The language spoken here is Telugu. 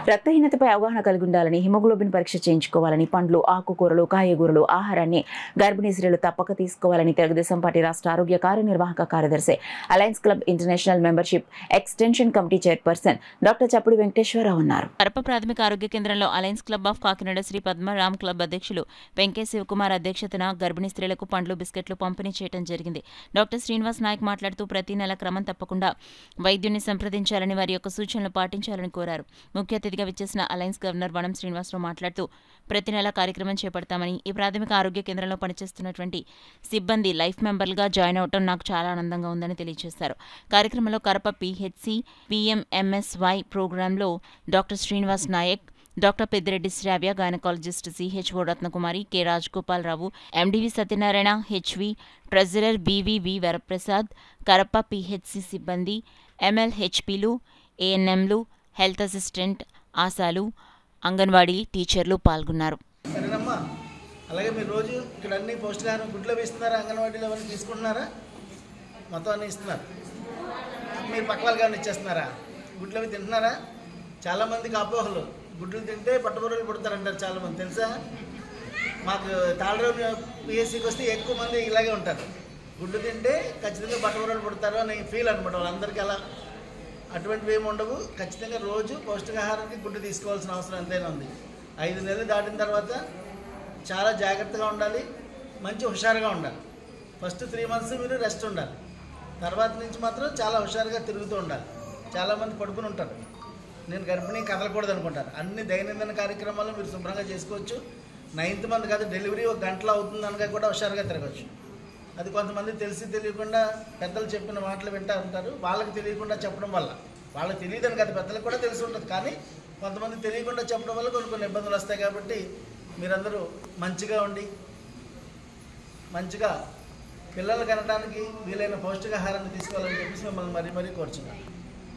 రక్తహీనతపై అవగాహన కలిగి ఉండాలని హిమోగ్లోబిన్ పరీక్ష చేయించుకోవాలని పండ్లు ఆకుకూరలు కాయగూరలు ఆహారాన్ని గర్భిణీ స్త్రీలు తప్పక తీసుకోవాలని తెలుగుదేశం పార్టీ రాష్ట్ర ఆరోగ్య కార్యనిర్వాహక కార్యదర్శి alliance club international membership extension committee chairperson doctor Chappudi Venkateswararao అన్నారు కరప ప్రాథమిక ఆరోగ్య కేంద్రంలో alliance club of Kakinada Sri Padmaram club అధ్యక్షులు వెంకయ్య శివకుమార్ అధ్యక్షతన గర్భిణీ స్త్రీలకు పండ్లు బిస్కెట్లు పంపిణీ చేయడం జరిగింది డాక్టర్ శ్రీనివాస్ నాయక్ మాట్లాడుతూ ప్రతి నెల క్రమం తప్పకుండా వైద్యుని సంప్రదించాలని వారి యొక్క సూచనలు పాటించాలని కోరారు ముఖ్య అతిథిగా విచ్చేసిన అలయన్స్ గవర్నర్ వనం శ్రీనివాసరావు మాట్లాడుతూ ప్రతి నెల కార్యక్రమం చేపడతామని ఈ ప్రాథమిక ఆరోగ్య కేంద్రంలో పనిచేస్తున్నటువంటి సిబ్బంది లైఫ్ మెంబర్లుగా జాయిన్ అవటం నాకు చాలా ఆనందంగా ఉందని తెలియజేశారు కార్యక్రమంలో కరప పిహెచ్సి పిఎంఎంఎస్వై ప్రోగ్రాంలో doctor Srinivas Naik doctor Peddireddy Sravya gynaecologist CHO Ratnakumari K Rajagopal Rao MDV Satyanarayana HV treasurer BVV Varaprasad Karapa PHC సిబ్బంది ఎంఎల్హెచ్పిలు ఏఎన్ఎంలు హెల్త్ అసిస్టెంట్ ఆశాలు అంగన్వాడీ టీచర్లు పాల్గొన్నారు సరేనమ్మా అలాగే మీరు రోజు ఇక్కడ అన్ని పౌష్టికాహారం గుడ్లు అవి ఇస్తున్నారా అంగన్వాడీలో అవన్నీ తీసుకుంటున్నారా మొత్తం అన్నీ ఇస్తున్నారు మీరు పక్క వాళ్ళకి ఏమైనా ఇచ్చేస్తున్నారా గుడ్లు అవి తింటున్నారా చాలామందికి అపోహలు గుడ్లు తింటే పట్టుబరులు పుడతారంటారు చాలామంది తెలుసా మాకు తాళరావు పిఎస్సికి వస్తే ఎక్కువ మంది ఇలాగే ఉంటారు గుడ్డు తింటే ఖచ్చితంగా పట్టుబరులు పుడతారు అని ఫీల్ అనమాట వాళ్ళందరికీ అలా అటువంటివి ఏమి ఉండవు ఖచ్చితంగా రోజు పౌష్టికాహారానికి గుడ్డు తీసుకోవాల్సిన అవసరం ఎంతైనా ఉంది ఐదు నెలలు దాటిన తర్వాత చాలా జాగ్రత్తగా ఉండాలి మంచి హుషారుగా ఉండాలి ఫస్ట్ త్రీ మంత్స్ మీరు రెస్ట్ ఉండాలి తర్వాత నుంచి మాత్రం చాలా హుషారుగా తిరుగుతూ ఉండాలి చాలామంది పడుకుని ఉంటారు నేను గర్భిణీ కదలకూడదు అనుకుంటారు అన్ని దైనందిన కార్యక్రమాలు మీరు శుభ్రంగా చేసుకోవచ్చు నైన్త్ మంత్ కాదు డెలివరీ ఒక గంటలో అవుతుంది అనగా కూడా హుషారుగా తిరగచ్చు అది కొంతమంది తెలిసి తెలియకుండా పెద్దలు చెప్పిన మాటలు వింటూ ఉంటారు వాళ్ళకి తెలియకుండా చెప్పడం వల్ల వాళ్ళకి తెలియదని కదా పెద్దలకు కూడా తెలిసి ఉంటుంది కానీ కొంతమంది తెలియకుండా చెప్పడం వల్ల కొన్ని కొన్ని ఇబ్బందులు వస్తాయి కాబట్టి మీరందరూ మంచిగా ఉండి మంచిగా పిల్లలు కనడానికి వీలైన పౌష్టికాహారాన్ని తీసుకోవాలని చెప్పేసి మిమ్మల్ని మరీ మరీ కోరుచున్నాను